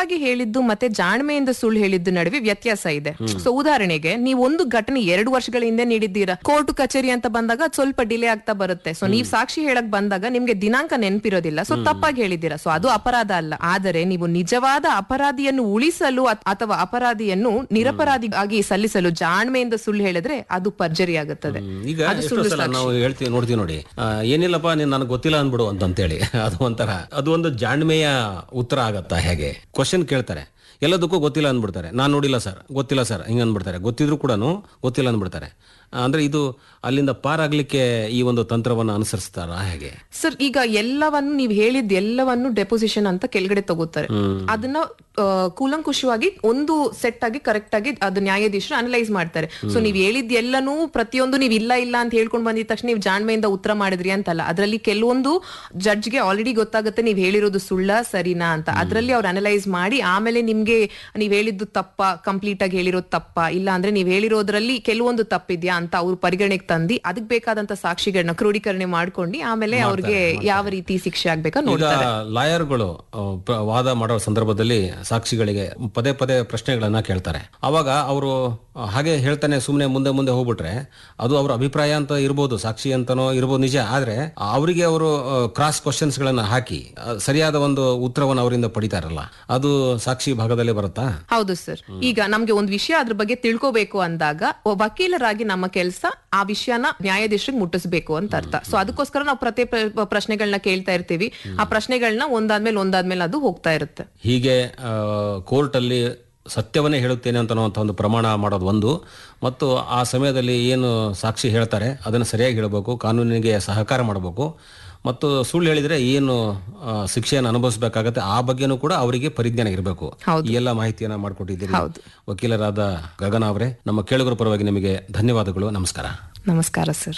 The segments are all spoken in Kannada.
ತಪ್ಪಾಗಿ ಹೇಳಿದ್ದು ಮತ್ತೆ ಜಾಣ್ಮೆಯಿಂದ ಸುಳ್ಳು ಹೇಳಿದ್ದು ನಡುವೆ ವ್ಯತ್ಯಾಸ ಇದೆ ಸೊ ಉದಾಹರಣೆಗೆ ನೀವು ಒಂದು ಘಟನೆ ಎರಡು ವರ್ಷಗಳ ಹಿಂದೆ ನೀಡಿದ್ದೀರಾ ಕೋರ್ಟ್ ಕಚೇರಿ ಅಂತ ಬಂದಾಗ ಅದ್ ಸ್ವಲ್ಪ ಡಿಲೇ ಆಗ್ತಾ ಬರುತ್ತೆ ಸೊ ನೀವ್ ಸಾಕ್ಷಿ ಹೇಳಕ್ ಬಂದಾಗ ನಿಮ್ಗೆ ದಿನಾಂಕ ನೆನಪಿರೋದಿಲ್ಲ ಸೊ ತಪ್ಪಾಗಿ ಹೇಳಿದ್ದೀರಾ ಸೊ ಅದು ಅಪರಾಧ ಅಲ್ಲ ಆದರೆ ನೀವು ನಿಜವಾದ ಅಪರಾಧಿಯನ್ನು ಉಳಿಸಲು ಅತ್- ಅಥವಾ ಅಪರಾಧಿಯನ್ನು ನಿರಪರಾಧಿ ಆಗಿ ಸಲ್ಲಿಸಲು ಜಾಣ್ಮೆಯಿಂದ ಸುಳ್ಳು ಹೇಳಿದ್ರೆ ಅದು ಪರ್ಜರಿ ಆಗುತ್ತದೆ ಈಗ ಅದು ಎಷ್ಟೋ ಸುಳ್ಳು ಸಲ ನಾವು ಹೇಳ್ತೀವಿ ನೋಡ್ತೀವಿ ನೋಡಿ ಆ, ಏನಿಲ್ಲಪ್ಪ ನೀನ್ ನನಗೆ ಗೊತ್ತಿಲ್ಲ ಅಂದ್ಬಿಡು ಅಂತ ಅಂತೇಳಿ ಅದು ಒಂಥರ ಅದು ಒಂದು ಜಾಣ್ಮೆಯ ಉತ್ತರ ಆಗತ್ತಾ ಹೇಗೆ ಕ್ವಶನ್ ಕೇಳ್ತಾರೆ ಎಲ್ಲದಕ್ಕೂ ಗೊತ್ತಿಲ್ಲ ಅಂದ್ಬಿಡ್ತಾರೆ ನಾನು ನೋಡಿಲ್ಲ ಸರ್ ಗೊತ್ತಿಲ್ಲ ಸರ್ ಹಿಂಗೆ ಅಂದ್ಬಿಡ್ತಾರೆ ಗೊತ್ತಿದ್ರು ಕೂಡ ಗೊತ್ತಿಲ್ಲ ಅಂದ್ಬಿಡ್ತಾರೆ ಆ, ಅಂದ್ರೆ ಇದು ಅಲ್ಲಿಂದ ಪಾರಾಗ್ಲಿಕ್ಕೆ ಈ ಒಂದು ತಂತ್ರವನ್ನು ಅನುಸರಿಸ್ತಾರ ಹೇಗೆ ಸರ್ ಈಗ ಎಲ್ಲವನ್ನು ನೀವು ಹೇಳಿದ ಎಲ್ಲವನ್ನು ಡೆಪೋಸಿಷನ್ ಅಂತ ಕೆಳಗಡೆ ತಗೋತಾರೆ ಅದನ್ನ ಆ, ಕೂಲಂಕುಷವಾಗಿ ಒಂದು ಸೆಟ್ ಆಗಿ ಕರೆಕ್ಟ್ ಆಗಿ ಅದು ನ್ಯಾಯಾಧೀಶರು ಅನಲೈಸ್ ಮಾಡ್ತಾರೆ ಸೊ ನೀವ್ ಹೇಳಿದ ಎಲ್ಲನೂ ಪ್ರತಿಯೊಂದು ನೀವು ಇಲ್ಲ ಇಲ್ಲ ಅಂತ ಹೇಳ್ಕೊಂಡ್ ಬಂದಿದ ತಕ್ಷಣ ನೀವು ಜಾಣ್ಮೆಯಿಂದ ಉತ್ತರ ಮಾಡಿದ್ರಿ ಅಂತಲ್ಲ ಅದರಲ್ಲಿ ಕೆಲವೊಂದು ಜಡ್ಜ್ಗೆ ಆಲ್ರೆಡಿ ಗೊತ್ತಾಗುತ್ತೆ ನೀವ್ ಹೇಳಿರೋದು ಸುಳ್ಳ ಸರಿನಾ ಅಂತ ಅದರಲ್ಲಿ ಅವ್ರು ಅನಲೈಸ್ ಮಾಡಿ ಆಮೇಲೆ ನಿಮ್ಗೆ ನೀವ್ ಹೇಳಿದ್ದು ತಪ್ಪ ಕಂಪ್ಲೀಟ್ ಆಗಿ ಹೇಳಿರೋದು ತಪ್ಪ ಇಲ್ಲ ಅಂದ್ರೆ ನೀವ್ ಹೇಳಿರೋದ್ರಲ್ಲಿ ಕೆಲವೊಂದು ತಪ್ಪಿದ್ಯಾ ಅಂತ ಅವ್ರು ಪರಿಗಣೆಗೆ ತಂದು ಅದಕ್ಕೆ ಬೇಕಾದಂತ ಸಾಕ್ಷಿಗಳನ್ನ ಕ್ರೋಢೀಕರಣೆ ಮಾಡ್ಕೊಂಡು ಆಮೇಲೆ ಅವ್ರಿಗೆ ಯಾವ ರೀತಿ ಶಿಕ್ಷೆ ಆಗ್ಬೇಕಾ ಈಗ ನೋಡ್ತಾರೆ ಲಾಯರ್ಗಳು ಆ, ಪ್ರ- ವಾದ ಮಾಡೋ ಸಂದರ್ಭದಲ್ಲಿ ಸಾಕ್ಷಿಗಳಿಗೆ ಪದೇ ಪದೇ ಪ್ರಶ್ನೆಗಳನ್ನ ಕೇಳ್ತಾರೆ ಅವಾಗ ಅವರು ಹಾಗೆ ಹೇಳ್ತಾನೆ ಸುಮ್ಮನೆ ಮುಂದೆ ಮುಂದೆ ಹೋಗ್ಬಿಟ್ರೆ ಅದು ಅವರ ಅಭಿಪ್ರಾಯ ಅಂತ ಇರ್ಬೋದು ಸಾಕ್ಷಿ ಅಂತನೋ ಇರ್ಬೋದು ನಿಜ ಆದ್ರೆ ಅವರಿಗೆ ಅವರು ಕ್ರಾಸ್ ಕ್ವಶನ್ಸ್ ಗಳನ್ನ ಹಾಕಿ ಆ, ಸರಿಯಾದ ಒಂದು ಉತ್ತರವನ್ನು ಅವರಿಂದ ಪಡಿತಾರಲ್ಲ ಅದು ಸಾಕ್ಷಿ ಭಾಗದಲ್ಲಿ ಬರುತ್ತಾ ಹೌದು ಸರ್ ಈಗ ನಮ್ಗೆ ಒಂದ್ ವಿಷಯ ಅದ್ರ ಬಗ್ಗೆ ತಿಳ್ಕೋಬೇಕು ಅಂದಾಗ ಒಬ್ಬ ವಕೀಲರಾಗಿ ನಮ್ಮ ಕೆಲಸ ಆ ವಿಷಯನ ನ್ಯಾಯಾಧೀಶರಿಗೆ ಮುಟ್ಟಿಸ್ಬೇಕು ಅಂತ ಅರ್ಥ ಸೊ ಅದಕ್ಕೋಸ್ಕರ ನಾವು ಪ್ರತಿ ಪ್ರ- ಪ್ರಶ್ನೆಗಳನ್ನ ಕೇಳ್ತಾ ಇರ್ತೀವಿ ಆ ಪ್ರಶ್ನೆಗಳನ್ನ ಒಂದಾದ್ಮೇಲೆ ಒಂದಾದ್ಮೇಲೆ ಅದು ಹೋಗ್ತಾ ಇರುತ್ತೆ ಹೀಗೆ ಕೋರ್ಟ್ ಅಲ್ಲಿ ಸತ್ಯವನ್ನೇ ಹೇಳುತ್ತೇನೆ ಅಂತ ಅನ್ನುವಂಥ ಒಂದು ಪ್ರಮಾಣ ಮಾಡೋದು ಒಂದು ಮತ್ತು ಆ ಸಮಯದಲ್ಲಿ ಏನು ಸಾಕ್ಷಿ ಹೇಳ್ತಾರೆ ಅದನ್ನು ಸರಿಯಾಗಿ ಹೇಳಬೇಕು ಕಾನೂನಿಗೆ ಸಹಕಾರ ಮಾಡಬೇಕು ಮತ್ತು ಸುಳ್ಳು ಹೇಳಿದ್ರೆ ಏನು ಆ, ಶಿಕ್ಷೆಯನ್ನು ಅನುಭವಿಸಬೇಕಾಗತ್ತೆ ಆ ಬಗ್ಗೆನೂ ಕೂಡ ಅವರಿಗೆ ಪರಿಜ್ಞಾನ ಇರಬೇಕು ಈ ಎಲ್ಲ ಮಾಹಿತಿಯನ್ನ ಮಾಡಿಕೊಟ್ಟಿದ್ದೀರಿ ವಕೀಲರಾದ ಗಗನ ಅವರೇ ನಮ್ಮ ಕೇಳುಗರ ಪರವಾಗಿ ನಿಮಗೆ ಧನ್ಯವಾದಗಳು ನಮಸ್ಕಾರ ನಮಸ್ಕಾರ ಸರ್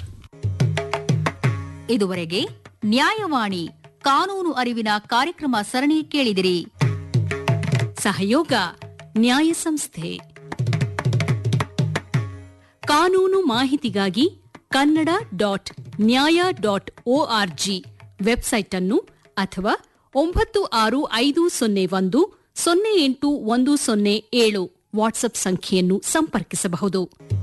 ಇದುವರೆಗೆ ನ್ಯಾಯವಾಣಿ ಕಾನೂನು ಅರಿವಿನ ಕಾರ್ಯಕ್ರಮ ಸರಣಿ ಕೇಳಿದಿರಿ ಸಹಯೋಗ ನ್ಯಾಯ ಸಂಸ್ಥೆ ಕಾನೂನು ಮಾಹಿತಿಗಾಗಿ Kannada dot Nyaya dot ORG website ಅನ್ನು ಅಥವಾ ಒಂಬತ್ತು ಆರು ಐದು ಸೊನ್ನೆ ಒಂದು ಸೊನ್ನೆ ಎಂಟು ಒಂದು ಸೊನ್ನೆ ಏಳು ವಾಟ್ಸ್ಆಪ್ ಸಂಖ್ಯೆಯನ್ನು ಸಂಪರ್ಕಿಸಬಹುದು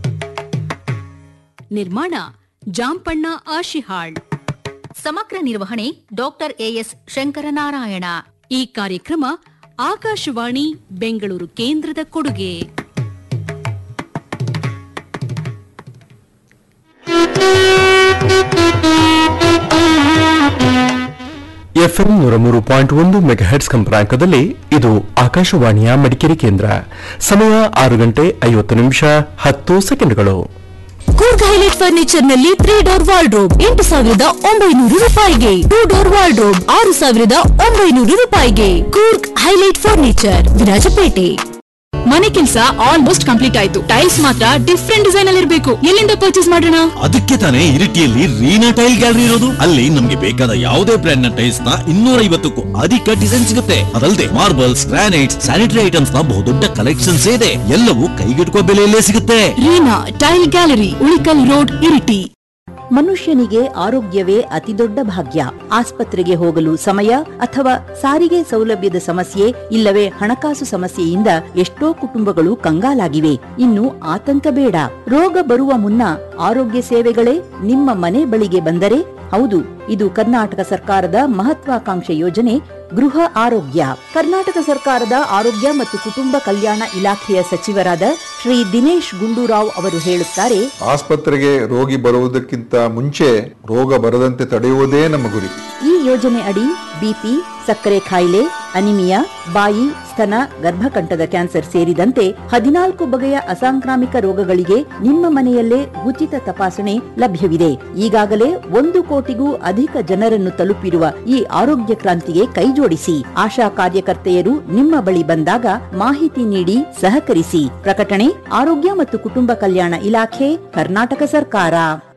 ನಿರ್ಮಾಣ ಜಾಂಪಣ್ಣ ಆಶಿಹಾಳ್ ಸಮಗ್ರ ನಿರ್ವಹಣೆ ಡಾಕ್ಟರ್ ಎಎಸ್ ಶಂಕರನಾರಾಯಣ ಈ ಕಾರ್ಯಕ್ರಮ ಆಕಾಶವಾಣಿ ಬೆಂಗಳೂರು ಕೇಂದ್ರದ ಕೊಡುಗೆ ಎಫ್ಎಂ ನೂರ ಮೂರು ಪಾಯಿಂಟ್ ಒಂದು ಮೆಗಾಹೆಟ್ಸ್ ಕಂಪನಾಂಕದಲ್ಲಿ ಇದು ಆಕಾಶವಾಣಿಯ ಮಡಿಕೇರಿ ಕೇಂದ್ರ ಸಮಯ ಆರು ಗಂಟೆ ಐವತ್ತು ನಿಮಿಷ ಹತ್ತು ಸೆಕೆಂಡ್ಗಳು ಕೂರ್ಗ್ ಹೈಲೈಟ್ ಫರ್ನಿಚರ್ ನಲ್ಲಿ ತ್ರೀ ಡೋರ್ ವಾರ್ಡ್ರೋಬ್ ಎಂಟು ಸಾವಿರದ ಒಂಬೈನೂರು ರೂಪಾಯಿಗೆ ಟೂ ಡೋರ್ ವಾರ್ಡ್ರೋಬ್ ಆರು ಸಾವಿರದ ಒಂಬೈನೂರು ರೂಪಾಯಿಗೆ ಕೂರ್ಗ್ ಹೈಲೈಟ್ ಫರ್ನಿಚರ್ ವಿರಾಜಪೇಟೆ ಮನೆ ಕೆಲಸ ಆಲ್ಮೋಸ್ಟ್ ಕಂಪ್ಲೀಟ್ ಆಯ್ತು ಟೈಲ್ಸ್ ಮಾತ್ರ ಡಿಫ್ರೆಂಟ್ ಡಿಸೈನ್ ಅಲ್ಲಿ ಇರಬೇಕು ಎಲ್ಲಿಂದ ಪರ್ಚೇಸ್ ಮಾಡೋಣ ಅದಕ್ಕೆ ತಾನೇ ಇರಿಟಿಯಲ್ಲಿ ರೀನಾ ಟೈಲ್ ಗ್ಯಾಲರಿ ಇರೋದು ಅಲ್ಲಿ ನಮ್ಗೆ ಬೇಕಾದ ಯಾವುದೇ ಬ್ರ್ಯಾಂಡ್ ನ ಟೈಲ್ಸ್ ನ ಇನ್ನೂರ ಐವತ್ತಕ್ಕೂ ಅಧಿಕ ಡಿಸೈನ್ ಸಿಗುತ್ತೆ ಅದಲ್ಲದೆ ಮಾರ್ಬಲ್ಸ್ ಗ್ರಾನೈಟ್ಸ್ ಸ್ಯಾನಿಟರಿ ಐಟಮ್ಸ್ ನ ಬಹುದೊಡ್ಡ ಕಲೆಕ್ಷನ್ಸ್ ಇದೆ ಎಲ್ಲವೂ ಕೈಗೆಟುಕುವ ಬೆಲೆಯಲ್ಲೇ ಸಿಗುತ್ತೆ Reena tile gallery Ulikal road Iritty ಮನುಷ್ಯನಿಗೆ ಆರೋಗ್ಯವೇ ಅತಿದೊಡ್ಡ ಭಾಗ್ಯ ಆಸ್ಪತ್ರೆಗೆ ಹೋಗಲು ಸಮಯ ಅಥವಾ ಸಾರಿಗೆ ಸೌಲಭ್ಯದ ಸಮಸ್ಯೆ ಇಲ್ಲವೇ ಹಣಕಾಸು ಸಮಸ್ಯೆಯಿಂದ ಎಷ್ಟೋ ಕುಟುಂಬಗಳು ಕಂಗಾಲಾಗಿವೆ ಇನ್ನು ಆತಂಕ ಬೇಡ ರೋಗ ಬರುವ ಮುನ್ನ ಆರೋಗ್ಯ ಸೇವೆಗಳೇ ನಿಮ್ಮ ಮನೆ ಬಳಿಗೆ ಬಂದರೆ ಹೌದು ಇದು ಕರ್ನಾಟಕ ಸರ್ಕಾರದ ಮಹತ್ವಾಕಾಂಕ್ಷೆ ಯೋಜನೆ ಗೃಹ ಆರೋಗ್ಯ ಕರ್ನಾಟಕ ಸರ್ಕಾರದ ಆರೋಗ್ಯ ಮತ್ತು ಕುಟುಂಬ ಕಲ್ಯಾಣ ಇಲಾಖೆಯ ಸಚಿವರಾದ ಶ್ರೀ ದಿನೇಶ್ ಗುಂಡೂರಾವ್ ಅವರು ಹೇಳುತ್ತಾರೆ ಆಸ್ಪತ್ರೆಗೆ ರೋಗಿ ಬರುವುದಕ್ಕಿಂತ ಮುಂಚೆ ರೋಗ ಬರದಂತೆ ತಡೆಯುವುದೇ ನಮ್ಮ ಗುರಿ ಈ ಯೋಜನೆ ಅಡಿ ಬಿಪಿ ಸಕ್ಕರೆ ಕಾಯಿಲೆ ಅನಿಮಿಯಾ ಬಾಯಿ ಸ್ತನ ಗರ್ಭಕಂಠದ ಕ್ಯಾನ್ಸರ್ ಸೇರಿದಂತೆ ಹದಿನಾಲ್ಕು ಬಗೆಯ ಅಸಾಂಕ್ರಾಮಿಕ ರೋಗಗಳಿಗೆ ನಿಮ್ಮ ಮನೆಯಲ್ಲೇ ಉಚಿತ ತಪಾಸಣೆ ಲಭ್ಯವಿದೆ ಈಗಾಗಲೇ ಒಂದು ಕೋಟಿಗೂ ಅಧಿಕ ಜನರನ್ನು ತಲುಪಿರುವ ಈ ಆರೋಗ್ಯ ಕ್ರಾಂತಿಗೆ ಕೈಜೋಡಿಸಿ ಆಶಾ ಕಾರ್ಯಕರ್ತೆಯರು ನಿಮ್ಮ ಬಳಿ ಬಂದಾಗ ಮಾಹಿತಿ ನೀಡಿ ಸಹಕರಿಸಿ ಪ್ರಕಟಣೆ ಆರೋಗ್ಯ ಮತ್ತು ಕುಟುಂಬ ಕಲ್ಯಾಣ ಇಲಾಖೆ ಕರ್ನಾಟಕ ಸರ್ಕಾರ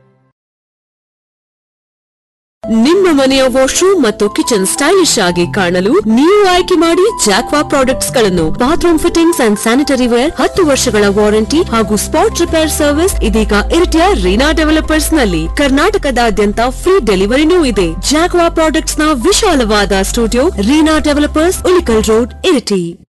ನಿಮ್ಮ ಮನೆಯ ವಾಶ್ರೂಮ್ ಮತ್ತು ಕಿಚನ್ ಸ್ಟೈಲಿಶ್ ಆಗಿ ಕಾಣಲು ನೀವು ಆಯ್ಕೆ ಮಾಡಿ ಜಾಕ್ವಾ ಪ್ರಾಡಕ್ಟ್ಸ್ ಗಳನ್ನು bathroom fittings and sanitary ware ಹತ್ತು ವರ್ಷಗಳ ವಾರಂಟಿ ಹಾಗೂ ಸ್ಪಾಟ್ ರಿಪೇರ್ ಸರ್ವಿಸ್ ಇದೀಗ ಇರಿಟಿಯ ರೀನಾ ಡೆವಲಪರ್ಸ್ ನಲ್ಲಿ ಕರ್ನಾಟಕದಾದ್ಯಂತ ಫ್ರೀ ಡೆಲಿವರಿನೂ ಇದೆ ಜಾಕ್ವಾ ಪ್ರಾಡಕ್ಟ್ಸ್ ನ ವಿಶಾಲವಾದ studio Reena developers Ulikal road Iritty